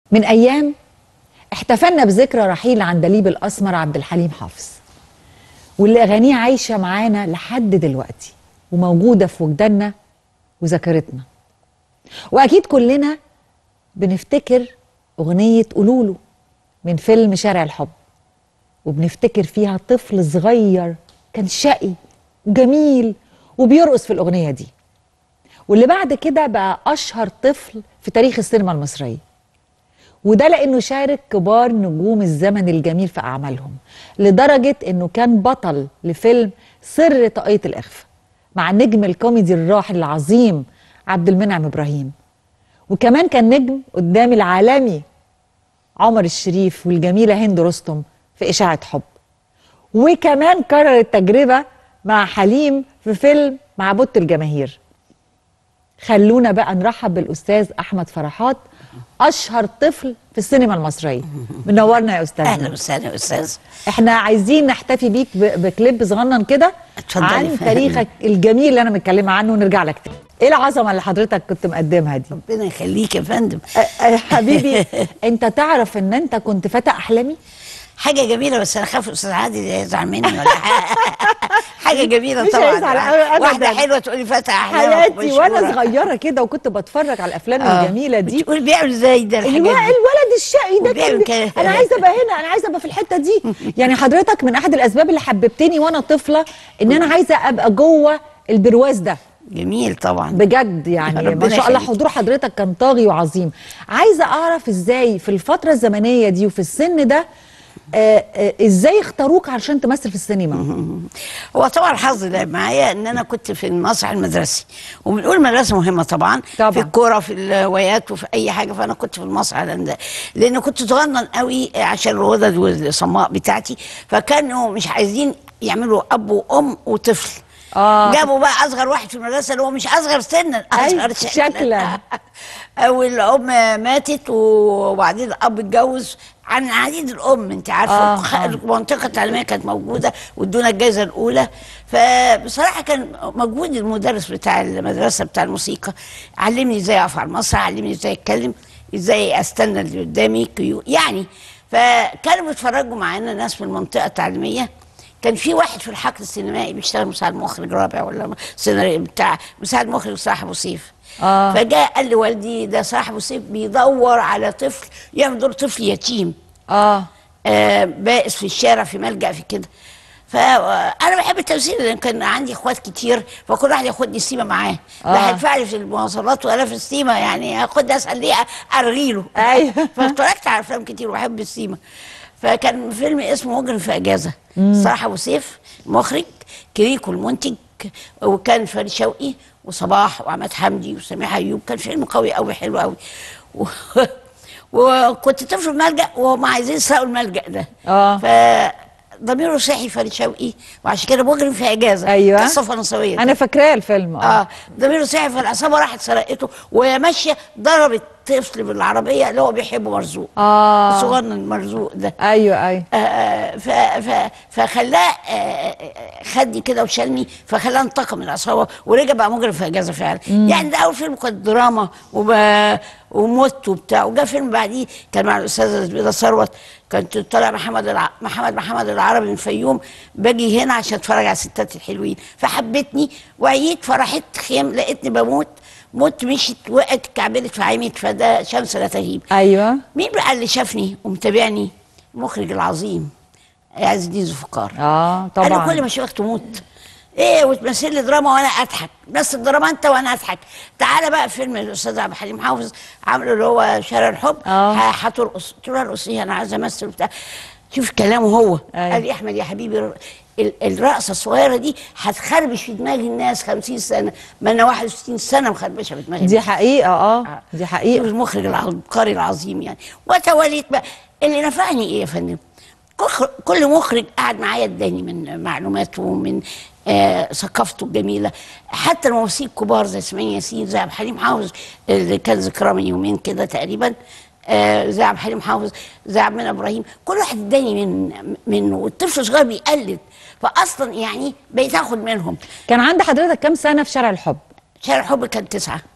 من أيام احتفلنا بذكرى رحيل عندليب الأسمر عبد الحليم حافظ واللي أغانيه عايشة معانا لحد دلوقتي وموجودة في وجداننا وذاكرتنا وأكيد كلنا بنفتكر أغنية قولوله من فيلم شارع الحب وبنفتكر فيها طفل صغير كان شقي وجميل وبيرقص في الأغنية دي واللي بعد كده بقى أشهر طفل في تاريخ السينما المصرية وده لأنه شارك كبار نجوم الزمن الجميل في أعمالهم لدرجة أنه كان بطل لفيلم سر طاقية الإخفاء مع النجم الكوميدي الراحل العظيم عبد المنعم إبراهيم وكمان كان نجم قدام العالمي عمر الشريف والجميلة هند رستم في إشاعة حب وكمان كرر التجربة مع حليم في فيلم مع بط الجماهير خلونا بقى نرحب بالأستاذ أحمد فرحات أشهر طفل في السينما المصرية منورنا يا أستاذ اهلا وسهلا يا استاذ احنا عايزين نحتفي بيك ب- بكليب صغنن كده اتفضلي. عن تاريخك الجميل اللي انا متكلمه عنه ونرجع لك تاني ايه العظمه اللي حضرتك كنت مقدمها دي ربنا يخليك يا فندم أه، أه، حبيبي انت تعرف ان انت كنت فتى احلامي حاجه جميله بس انا خايف الاستاذ عادل يزعل مني ولا حاجه حاجه جميله مش طبعا هيزعل أبداً. واحده حلوه تقولي فتى احلام حياتي وانا صغيره كده وكنت بتفرج على الافلام الجميله دي بتقول بيعمل ازاي ده الحاجات الو- دي الولد الشقي ده وبيعمل كان كده. انا عايزه ابقى هنا انا عايزه ابقى في الحته دي يعني حضرتك من احد الاسباب اللي حببتني وانا طفله ان انا عايزه ابقى جوه البرواز ده جميل طبعا بجد يعني ما ربنا شاء الله يخليك. حضور حضرتك كان طاغي وعظيم عايزه اعرف ازاي في الفتره الزمنيه دي وفي السن ده آه آه ازاي اختاروك علشان تمثل في السينما هو طبعا حظي لعب معايا ان انا كنت في المسرح المدرسي وبنقول مدرسه مهمه طبعا طبعاً. في الكوره في الهوايات وفي اي حاجه فانا كنت في المسرح لان لان كنت صغنن قوي عشان الغدد والصماء بتاعتي فكانوا مش عايزين يعملوا اب وام وطفل آه. جابوا بقى اصغر واحد في المدرسه اللي هو مش اصغر سنا اصغر أيوة، شكلاً. والام ماتت وبعدين الاب اتجوز عن عديد الام انت عارفه آه، خ- آه. المنطقه التعليميه كانت موجوده وادونا الجائزه الاولى فبصراحه كان مجهود المدرس بتاع المدرسه بتاع الموسيقى علمني ازاي اقف على المسرح علمني ازاي اتكلم ازاي استنى اللي قدامي كيو- يعني فكانوا بيتفرجوا معانا ناس من المنطقه التعليميه كان في واحد في الحقل السينمائي بيشتغل مساعد مخرج رابع ولا سيناريو بتاع مساعد مخرج صلاح ابو سيف آه. فجاء قال لوالدي ده صلاح ابو سيف بيدور على طفل يعمل دور طفل يتيم اه آه، بائس في الشارع في ملجأ في كده فانا بحب التمثيل لان كان عندي اخوات كتير فكل واحد ياخدني السيما معاه آه. لا هيدفع لي في المواصلات ولا في السيما يعني هاخد اسال ليه ارغي له أيوة. فاتفرجت على افلام كتير وبحب السيما فكان فيلم اسمه مجرم في اجازه صلاح ابو سيف مخرج كريكو المنتج وكان فريد شوقي وصباح وعماد حمدي وسميحه ايوب كان فيلم قوي قوي حلو قوي و... وكنت طفل في ملجأ وهم عايزين يسرقوا الملجأ ده آه. فضميره صحي فريد شوقي وعشان كده مجرم في اجازه أيوة. قصه فرنسويه انا فاكراه الفيلم اه ضميره صحي فالعصابه راحت سرقته وهي ماشيه ضربت طفل بالعربيه اللي هو بيحبه مرزوق اه الصغنن مرزوق ده ايوه ايوه آه، ف ف فخلاه آه، آه، خدني كده وشالني فخلاه انتقم من العصابه ورجع بقى مجرم في اجازه فعلا يعني ده اول فيلم كان دراما وب... وموت وبتاع وجا فيلم بعديه كان مع الاستاذه زبيده ثروت كنت طالع محمد الع... محمد محمد العربي من الفيوم باجي هنا عشان اتفرج على الستات الحلوين فحبتني وعيت فرحت خيم لقيتني بموت موت مشيت وقعت كعبلت فعمت فده شمس لا تغيب ايوه مين بقى اللي شافني ومتابعني المخرج العظيم عز الدين ذوالفقار اه انا طبعا كل ما اشوفك تموت ايه وتمثل لي دراما وانا اضحك بس الدراما انت وانا اضحك تعالى بقى فيلم الاستاذ عبد الحليم حافظ عامله اللي هو شارع الحب آه. ه- هترقص قلت له ارقص ايه انا عايزه امثل وبتاع شوف كلامه هو أيوة. قال لي احمد يا حبيبي ال- الرقصه الصغيره دي هتخربش في دماغ الناس 50 سنه ما انا 61 سنه مخربشه في دماغ دي الناس. حقيقه اه دي شوف حقيقه المخرج العبقري العظيم يعني وتوليت بقى اللي نفعني ايه يا فندم كل- كل مخرج قعد معايا اداني من معلوماته ومن آه ثقافته الجميله حتى الممثلين الكبار زي اسماعيل ياسين زي عبد الحليم حافظ اللي كان ذكراه من يومين كده تقريبا آه زي عبد الحليم حافظ زي عبد المنعم ابراهيم كل واحد اداني من منه والطفل الصغير بيقلد فاصلا يعني بقيت اخد منهم كان عند حضرتك كام سنه في شارع الحب شارع الحب كان تسعه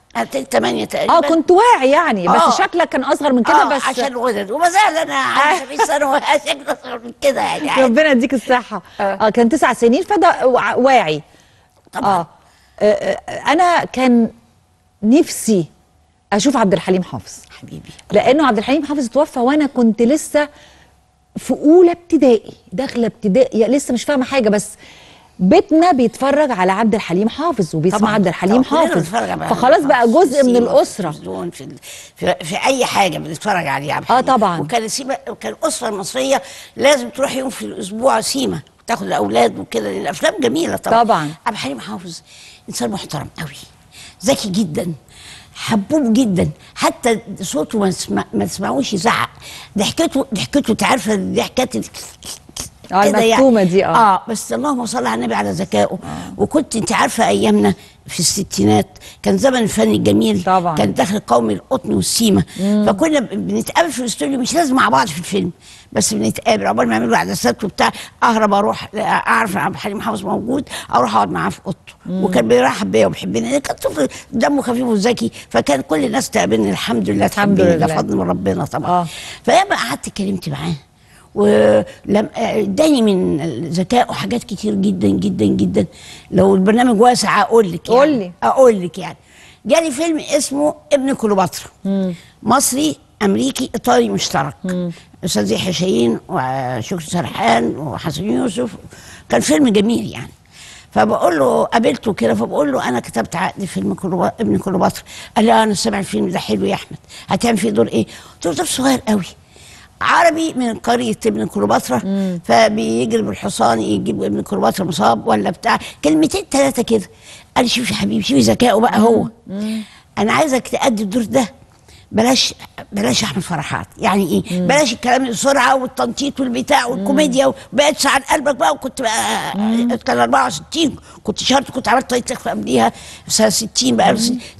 هتلاقي 8 تقريبا اه كنت واعي يعني بس آه. شكلك كان اصغر من كده آه بس عشان الغدد وما زال انا عندي 70 سنه وشكلي اصغر من كده يعني عادي. ربنا يديك الصحه آه. اه كان تسع سنين فده وع- واعي طبعا اه آه، آه، انا كان نفسي اشوف عبد الحليم حافظ حبيبي لانه عبد الحليم حافظ توفى وانا كنت لسه في اولى ابتدائي داخله ابتدائي يعني لسه مش فاهمه حاجه بس بيتنا بيتفرج على عبد الحليم حافظ وبيسمع طبعاً. عبد الحليم طبعاً. كلنا حافظ بنتفرج على فخلاص بقى حافظ. جزء من سيما، الاسره في التلفزيون، في, ال- في, في اي حاجه بنتفرج عليها عبد آه الحليم. طبعاً. وكان سيما وكان الاسره المصريه لازم تروح يوم في الاسبوع سيما تاخد الاولاد وكده لأن الافلام جميله طبعا طبعاً. عبد الحليم حافظ انسان محترم قوي ذكي جدا حبوب جدا حتى صوته ما تسمع ما تسمعوش يزعق ضحكته ضحكته انت عارفه الضحكات ال- آه، كده المكتومة دي، آه. اه بس اللهم صل على النبي على ذكائه وكنت انت عارفه ايامنا في الستينات كان زمن الفن الجميل طبعاً. كان داخل قومي القطن والسيما فكنا ب- بنتقابل في الاستوديو مش لازم مع بعض في الفيلم بس بنتقابل عقبال ما يعملوا عدسات وبتاع اهرب اروح اعرف ان عبد الحليم حافظ موجود اروح اقعد معاه في اوضته وكان بيرحب بيا وبيحبني لأن كان طفل دمه خفيف وذكي فكان كل الناس تقابلني الحمد لله الحمد تحبني، ده لله. فضل من ربنا طبعا آه. فلما قعدت اتكلمت معاه ولم اداني من ذكائه حاجات كتير جدا جدا جدا لو البرنامج واسع اقول لك يعني قول لي. اقول لك يعني جالي فيلم اسمه ابن كليوباترا مصري امريكي ايطالي مشترك استاذ يحيى شاهين وشكري سرحان وحسن يوسف كان فيلم جميل يعني فبقول له قابلته كده فبقول له انا كتبت عقد فيلم كليوبا- ابن كليوباترا قال لي آه، انا سامع الفيلم ده حلو يا احمد هتعمل فيه دور ايه؟ قلت له دور صغير قوي عربي من قرية ابن كليوباترا فبيجري بالحصان يجيب ابن كليوباترا مصاب ولا بتاع كلمتين ثلاثة كده قال لي شوف يا حبيبي شوفي ذكائه بقى هو أنا عايزك تأدي الدور ده بلاش بلاش احمد فرحات يعني ايه بلاش الكلام السرعه والتنطيط والبتاع والكوميديا وبقت ساعة قلبك بقى وكنت بقى كان 64 كنت شهرت كنت عملت طريقه لخفه قبليها سنه 60 بقى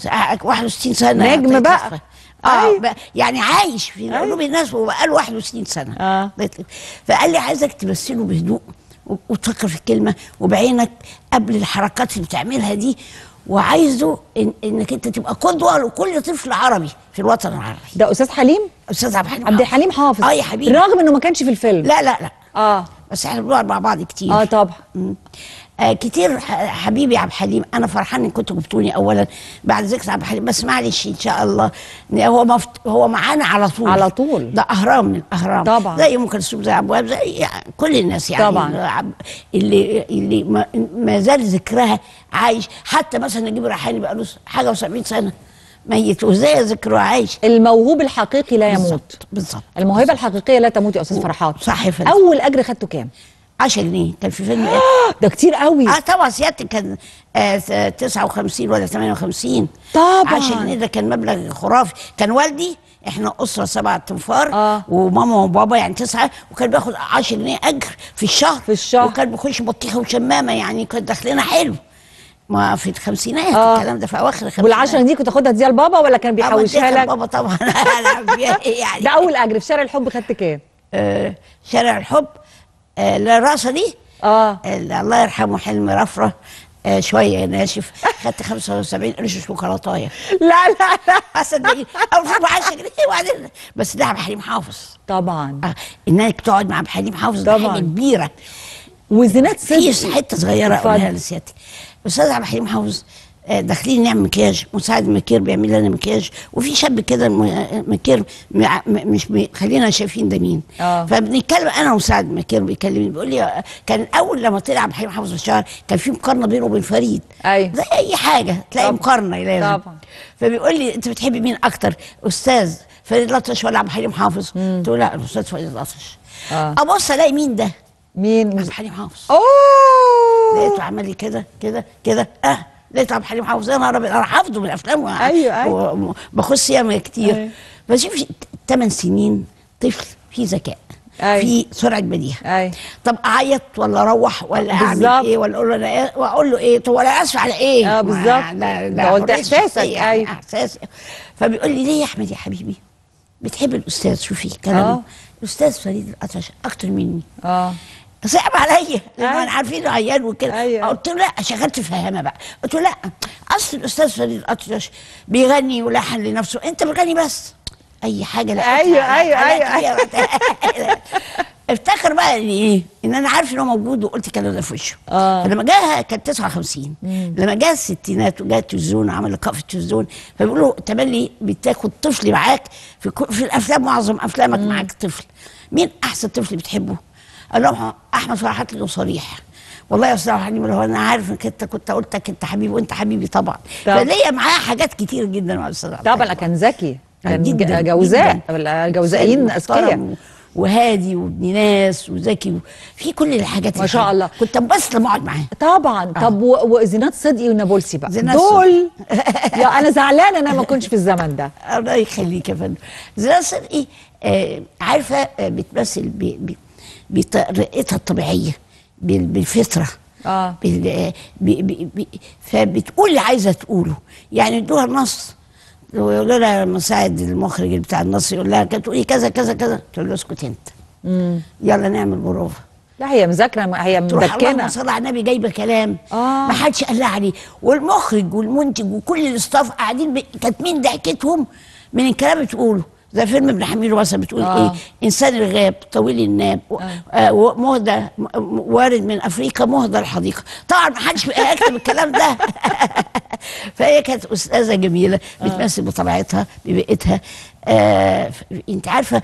61 سنه نجم طريقة بقى. لخفة. اه أيوة. بقى يعني عايش في قلوب الناس وبقى له 61 سنه آه. فقال لي عايزك تمثله بهدوء و- وتفكر في الكلمه وبعينك قبل الحركات اللي بتعملها دي وعايزه إن انك انت تبقى قدوه لكل طفل عربي في الوطن العربي ده استاذ حليم استاذ عبد الحليم عبد الحليم حافظ اه يا حبيبي رغم انه ما كانش في الفيلم لا لا لا اه بس احنا بنقعد مع بعض كتير اه طبعا مم. آه كتير ح- حبيبي عبد الحليم انا فرحان ان كنتوا جبتوني اولا بعد ذكر عبد الحليم بس معلش ان شاء الله إن هو مفت... هو معانا على طول على طول. ده اهرام من الاهرام طبعا. زي ام كلثوم زي عبد الوهاب زي يعني كل الناس يعني طبعا. عب- اللي اللي ما, ما زال ذكرها عايش حتى مثلا نجيب ريحاني بقى له حاجه و70 سنه ميت وازاي ذكره عايش الموهوب الحقيقي لا يموت بالظبط بالظبط الموهبه الحقيقيه لا تموت يا استاذ فرحات صح يا فندم. اول اجر خدته كام 10 جنيه كان في فيلم إيه؟ ده كتير قوي اه طبعا سيادتك كان آه ت- 59 ولا 58 طبعاً. 10 جنيه ده كان مبلغ خرافي كان والدي احنا اسره سبعة تنفار آه. وماما وبابا يعني تسعه وكان بياخد 10 جنيه اجر في الشهر في الشهر. وكان بيخش بطيخه وشمامه يعني كان دخلنا حلو ما في الخمسينات آه. الكلام ده في اواخر الخمسينات وال10 دي كنت تاخدها تديها لبابا ولا كان بيحوشها أوديها لك بابا طبعا ألعب بيها يعني ده اول اجر في شارع الحب خدت كام آه شارع الحب آه الراسه دي اه ال- الله يرحمه حلمي رفرة آه شويه ناشف خدت 75 قرش شوكولاتايه لا لا لا صدقني اول فيلم 10 جنيه وبعدين بس ده عبد الحليم حافظ طبعا آه انك تقعد مع عبد الحليم حافظ ده طبعاً. حاجه كبيره وزنات في صدق حته صغيره اتفضل. اقولها لسيادتك استاذ عبد الحليم حافظ آه، داخلين نعمل مكياج مساعد مكير بيعمل لنا مكياج وفي شاب كده م- مكير مع- م- مش بي- خلينا شايفين ده مين آه. فبنتكلم انا ومساعد مكير بيكلمني بيقول لي آه، كان اول لما طلع عبد الحليم حافظ في الشهر كان في مقارنه بينه وبين فريد أيوة. زي اي حاجه تلاقي طبعاً. مقارنه لازم طبعاً. فبيقول لي انت بتحبي مين اكتر استاذ فريد الأطرش ولا عبد الحليم حافظ؟ قلت له لا الاستاذ فريد الأطرش آه. ابص الاقي مين ده؟ مين عبد الحليم حافظ اوه لقيته عمل لي كده كده كده اه لقيت عبد الحليم حافظ انا رب انا حافظه من الافلام أيوة، أيوة. بخش ياما كتير أيوة. بشوف ثمان سنين طفل فيه ذكاء أيوة. في سرعه بديهه أيوة. طب اعيط ولا اروح ولا اعمل بالظبط. ايه ولا اقول له انا إيه واقول له ايه طب ولا اسف على ايه آه، ما- بالظبط. لا ده لا قلت حرية إحساسك، شخصية يعني، أيوة. احساس فبيقول لي ليه يا احمد يا حبيبي بتحب الاستاذ شوفي كلامه آه. الاستاذ فريد الاطرش اكتر مني اه صعب عليا لان أيوة. انا عارفين انه عيان وكده أيوة. قلت له لا شغلت فهامه بقى قلت له لا اصل الاستاذ فريد الاطرش بيغني ولحن لنفسه انت بتغني بس اي حاجه لا أيوة، أيوة، أيوة، افتكر بقى ان ايه ان انا عارف ان هو موجود وقلت الكلام ده في وشه آه. فلما جه كان 59 لما جه الستينات وجاء التلفزيون وعمل لقاء في التلفزيون فبيقولوا تملي بتاخد طفل معاك في كل في الافلام معظم افلامك معاك طفل مين احسن طفل بتحبه؟ قال لهم احمد فرحات له صريح والله يا استاذ حليم لو انا عارف انك انت كنت قلتك انت حبيبي وانت حبيبي طبعا طب. فليا معاه حاجات كتير جدا مع الاستاذ عبد طبعا الحليم. كان ذكي كان جداً، ج- جوزاء جداً. الجوزائيين محترم اذكياء و- وهادي وابن ناس وذكي و- في كل الحاجات ما شاء الحلوة. الله. كنت بس لما اقعد معاه طبعا طب و- وزينات صدقي ونابلسي بقى زينات دول يا انا زعلانه ان انا ما كنتش في الزمن ده الله يخليك يا فندم زينات صدقي آه عارفه آه بتمثل ب- ب- بطريقتها الطبيعيه بال- بالفطره آه. بال آه، ب- ب- ب- فبتقول اللي عايزه تقوله يعني ادوها النص ويقولوا لها مساعد المخرج بتاع النص يقول لها كانت تقولي كذا كذا كذا تقول له اسكت انت يلا نعمل بروفه لا هي مذاكره هي تروح اللهم مدكنه صل على النبي جايبه كلام آه. ما حدش قال لها عليه والمخرج والمنتج وكل الاستاف قاعدين ب- كاتمين ضحكتهم من الكلام اللي بتقوله زي فيلم ابن حميد مثلا بتقول آه. ايه انسان الغاب طويل الناب و- آه. ومهدى م- م- وارد من افريقيا مهدى الحديقه طبعا ما حدش يكتب الكلام ده فهي كانت استاذه جميله بتمثل بطبيعتها ببيئتها آه ف- انت عارفه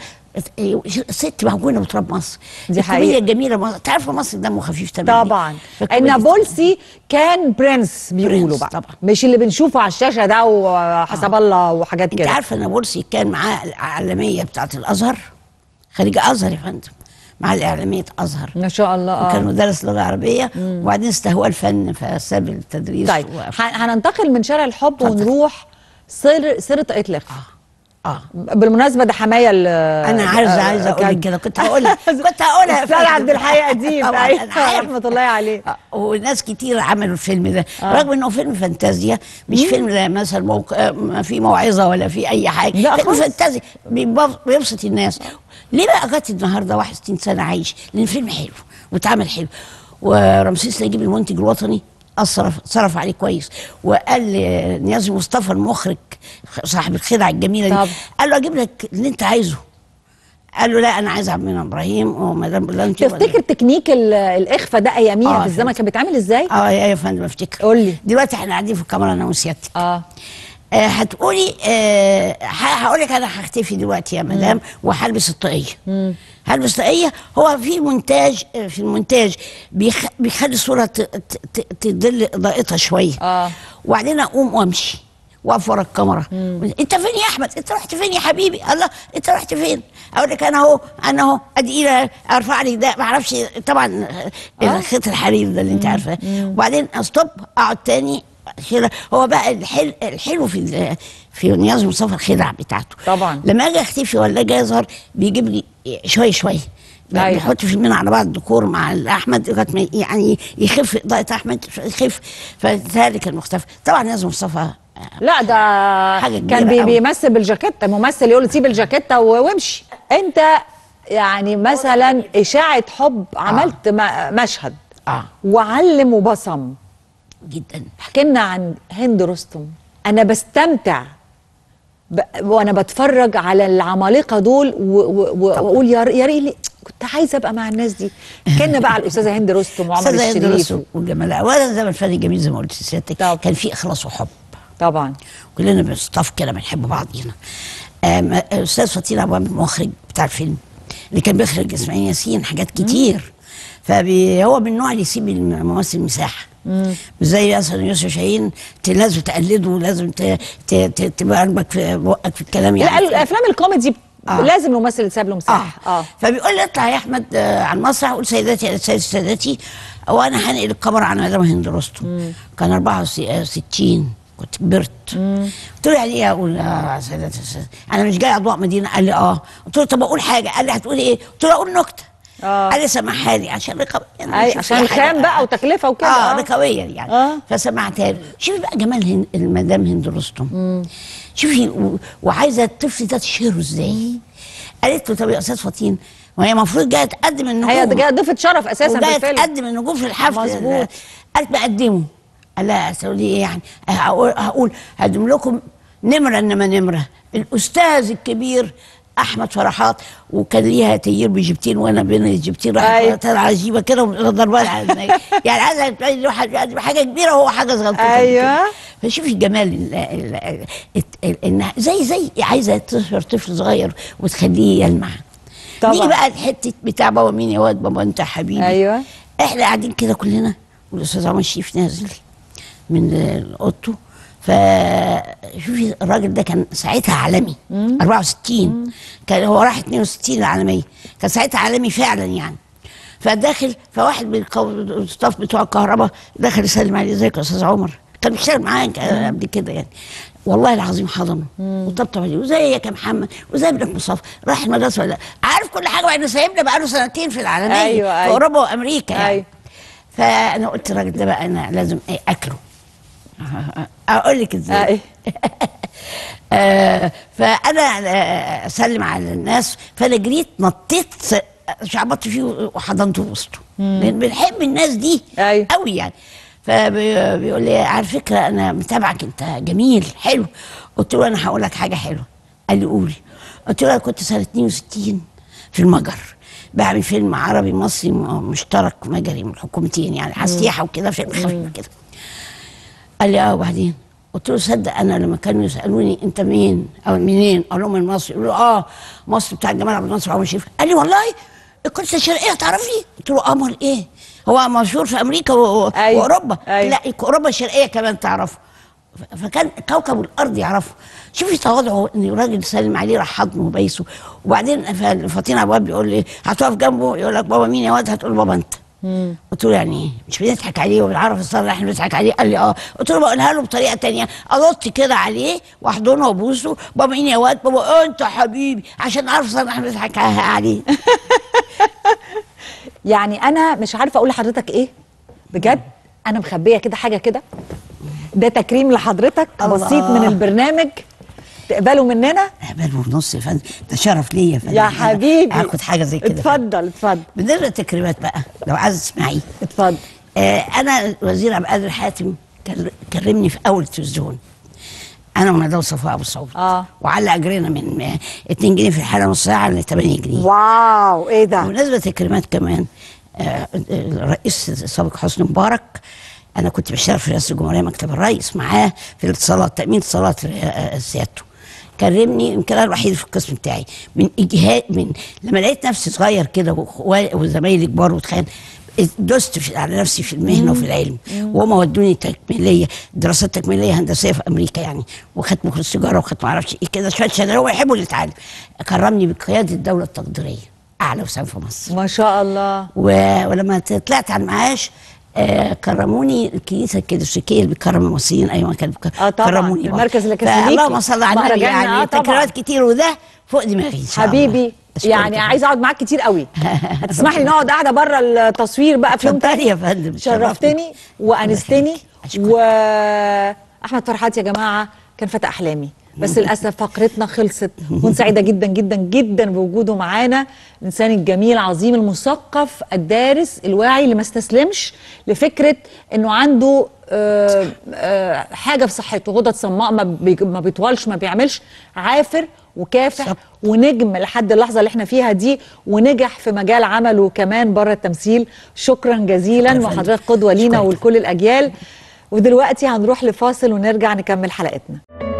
ست موجوده بتراب مصر دي الكوميديا حقيقة. الجميله مصر تعرف مصر دمه خفيف تماما طبعا فالكوميديا النابلسي كان برنس بيقولوا برنس بقى طبعا. مش اللي بنشوفه على الشاشه ده وحسب الله وحاجات انت كده عارفه ان مرسي كان معاه الاعلاميه بتاعت الازهر خريجه ازهر يا فندم مع الاعلاميه ازهر ما شاء الله وكان اه مدرس لغه عربيه وبعدين استهوى الفن فساب التدريس طيب و... ه- هننتقل من شارع الحب اتفضل. ونروح سر سر طاقية الإخفاء اه بالمناسبة ده حماية ال- انا عايزه آه، عايزه اقول كان- لك كده كنت هقولها كنت هقولها يا استاذ فندم. عبد الحي قديم طبعا أيوة، انا عارف رحمة الله عليه آه، وناس كتير عملوا الفيلم ده آه. رغم انه فيلم فانتازيا مش فيلم لا مثلا موق... آه، ما في موعظه ولا في اي حاجه لا فيلم خالص. فانتازي بيبف- بيبسط الناس ليه بقى لغايه النهارده 61 سنه عايش لان الفيلم حلو واتعمل حلو ورمسيس نجيب المنتج الوطني اصرف صرف عليه كويس وقال لنيازي مصطفى المخرج صاحب الخدعه الجميله طب. دي قال له اجيب لك اللي انت عايزه قال له لا انا عايز عبد المنعم ابراهيم ومدام بلانتي تفتكر تكنيك ال- الإخفاء ده أياميها آه، في الزمن فهمت. كان بيتعمل إزاي؟ اه يا يا فندم افتكر قول لي. دلوقتي احنا قاعدين في الكاميرا انا وسيادتك اه آه هتقولي آه هقول لك انا هختفي دلوقتي يا مدام وهلبس الطاقيه هلبس طاقيه هو في مونتاج آه، في المونتاج بيخ بيخلي الصوره ت- ت- ت- تدل ضائقتها شويه آه. وبعدين اقوم وامشي واقف ورا الكاميرا انت فين يا احمد انت رحت فين يا حبيبي الله انت رحت فين اقول لك انا اهو انا اهو ادي ايدي ارفع لي ده ما اعرفش طبعا آه. خيط الحرير ده اللي انت عارفاه وبعدين استوب اقعد تاني كده هو بقى الحلو الحلو في ال- في نياز مصطفى الخدع بتاعته طبعا. لما اجي اختفي ولا اجي اظهر بيجيب لي شويه شويه أيوة. بيحط فيلمين على بعض الديكور مع احمد لغايه ما يعني يخف ضغط احمد يخف فذلك المختفى طبعا نياز مصطفى آه، لا ده حاجة كبيرة كان بي أوي. بيمثل بالجاكيتة ممثل يقول سيب الجاكيتة و- وامشي انت يعني مثلا إشاعة حب عملت م- مشهد اه وعلم وبصم جدا احكي لنا عن هند رستم انا بستمتع ب... وانا بتفرج على العمالقه دول و- و- و- واقول يا ر- يا ريت كنت عايزه ابقى مع الناس دي كنا بقى على الاستاذه هند رستم وعمر استاذ هند الشريف رستم والجمال اولا زمن فني جميل زي ما قلت سيادتك طب. كان في اخلاص وحب طبعا كلنا بنصطف كده بنحب بعضينا آم، آه، استاذ فطين ابو عامر المخرج بتاع الفيلم اللي كان بيخرج اسماعيل ياسين حاجات كتير فهو من النوع اللي يسيب الممثل مساحه مش زي مثلا يوسف شاهين ت- لازم تقلده ولازم ت- ت- ت- تبقى قلبك في بقك في الكلام لا يعني الافلام الكوميدي آه. لازم الممثل يتساب له اه, مساحه آه. فبيقول لي اطلع يا احمد آه على المسرح قول سيداتي يا سيداتي سادتي وانا هنقل الكاميرا على مدام هند رستم كان 64 كنت كبرت قلت له يعني ايه اقول اه سيداتي سادتي انا مش جاي اضواء مدينه قال لي اه قلت له طب اقول حاجه قال لي هتقولي ايه قلت له اقول نكته آه. قال لي سمعها لي عشان رقم أي، عشان الخام بقى وتكلفة وكده، اه آه. ركويا يعني آه. فسمعتها له شوفي بقى جمال هند المدام هند رستم شوفي و- وعايزه الطفل ده تشهره ازاي قالت له طب يا استاذ فطين وهي المفروض جايه تقدم النجوم هي جايه ضيفه شرف اساسا وجايه في الفيلم تقدم النجوم في الحفل مظبوط. قالت بقدمه قال لها تقول لي ايه يعني هقول هقول هقدم لكم نمره انما نمره الاستاذ الكبير احمد فرحات وكان ليها تيير بجبتين وانا بين الجبتين أيوة. راحت طالعه عجيبه كده ضربان على دماغي. يعني عايزه تبين له حاجه حاجة كبيره وهو حاجه صغيره أيوة. فشوفي الجمال ال- ال- ال- ال- ان زي زي عايزه تصغر طفل صغير وتخليه يلمع طبعا. نيجي بقى الحته بتاع بابا مين يا واد بابا انت يا حبيبي أيوة. احنا قاعدين كده كلنا والاستاذ عمر الشريف نازل من اوضته فشوفي الراجل ده كان ساعتها عالمي 64 كان هو راح 62 العالميه كان ساعتها عالمي فعلا يعني فداخل فواحد من القو- الستاف بتوع الكهرباء دخل يسلم عليه ازيك يا استاذ عمر كان بيشتغل معايا ك- قبل كده يعني والله العظيم حضنه وطبطب عليه وزيك يا محمد وزي ابنك مصطفى راح المدرسه ولا عارف كل حاجه وبعدين سايبنا بقاله سنتين في العالميه أيوة، في أيوة. اوروبا وامريكا يعني أيوة. فانا قلت الراجل ده بقى انا لازم ايه اكله اقول لك ازاي أيوة. آه، فانا آه، اسلم على الناس فانا جريت نطيت شعبطت فيه وحضنته في وسطه لان بنحب الناس دي أيوة. قوي يعني فبيقول لي على فكره انا متابعك انت جميل حلو قلت له انا هقول لك حاجه حلوه قال لي قولي قلت له انا كنت سنه 62 في المجر بعمل فيلم عربي مصري م- مشترك مجري من الحكومتين يعني على السياحه وكده فيلم خفيف كده قال لي اه وبعدين قلت له صدق انا لما كانوا يسالوني انت مين او منين اقول لهم من مصر يقولوا اه مصر بتاع جمال عبد الناصر وعمر الشريف قال لي والله القدس الشرقيه تعرفني قلت له امر ايه هو مشهور في امريكا و- أيوة. واوروبا أيوة. لا اوروبا الشرقيه كمان تعرفه ف- فكان كوكب الارض يعرفه شوفي تواضعه ان الراجل سلم عليه راح حضنه وبيسه وبعدين ف- فاطين ابواب بيقول لي هتقف جنبه يقول لك بابا مين يا واد هتقول له بابا انت قلت له يعني ايه مش بنضحك عليه وبنعرف الصلاة احنا بنضحك عليه قال لي اه قلت له بقولها له بطريقه تانية انط كده عليه واحضنه وابوسه بابا مين يا واد بابا انت حبيبي عشان اعرف الصلاة احنا بنضحك عليه يعني انا مش عارفه اقول لحضرتك ايه بجد انا مخبيه كده حاجه كده ده تكريم لحضرتك الله. بسيط من البرنامج تقبله مننا اهبل ونص يا فندم ده شرف ليا يا فندم يا أنا حبيبي هاخد حاجه زي كده اتفضل اتفضل بالنسبه للتكريمات بقى لو عايز تسمعيه اتفضل آه انا الوزير عبد القادر حاتم كر- كرمني في اول تلفزيون انا وندى وصفاء ابو سعود آه. وعلى اجرنا من آه، 2 جنيه في الحاله نص ساعه ل 8 جنيه واو ايه ده بمناسبه التكريمات كمان آه، الرئيس السابق حسني مبارك انا كنت بشتغل في رئاسه الجمهوريه مكتب الرئيس معاه في الاتصالات تامين اتصالات آه، سيادته كرمني يمكن انا الوحيد في القسم بتاعي من اجهاد من لما لقيت نفسي صغير كده وإخوا- وزمايلي كبار وتخيل دست في على نفسي في المهنه وفي العلم وهم ودوني تكميليه دراسات تكميليه هندسيه في امريكا يعني وختم كورس تجاره وختم ما اعرفش ايه كده شويه شهادات هو يحبوا اللي يتعلم كرمني بقياده الدوله التقديريه اعلى وسام في مصر ما شاء الله و- ولما طلعت على المعاش آه كرموني الكنيسه الكاثوليكيه اللي بتكرم المصريين ايوه كانت بك- آه طبعاً، كرموني المركز الكاثوليكي. اللهم صل على النبي مهرجان، يعني آه طبعاً. تكريمات كتير وده فوق دماغي ان شاء الله حبيبي أشكرك يعني يا عايز اقعد معاك كتير قوي هتسمح لي نقعد قاعده بره التصوير بقى في يوم اتفضلي تاني يا فندم، شرفتني وانستني أشكرك. واحمد فرحات يا جماعه كان فتى احلامي بس للاسف فقرتنا خلصت كنت سعيده جدا جدا جدا بوجوده معانا الانسان الجميل عظيم المثقف الدارس الواعي اللي ما استسلمش لفكره انه عنده آه، آه، حاجه في صحته غدد صماء ما بي- ما بيطولش ما بيعملش عافر وكافح بالظبط. ونجم لحد اللحظه اللي احنا فيها دي ونجح في مجال عمله كمان بره التمثيل شكرا جزيلا شكرا يا فندم. وحضرتك قدوه لينا شكرا. ولكل الاجيال ودلوقتي هنروح لفاصل ونرجع نكمل حلقتنا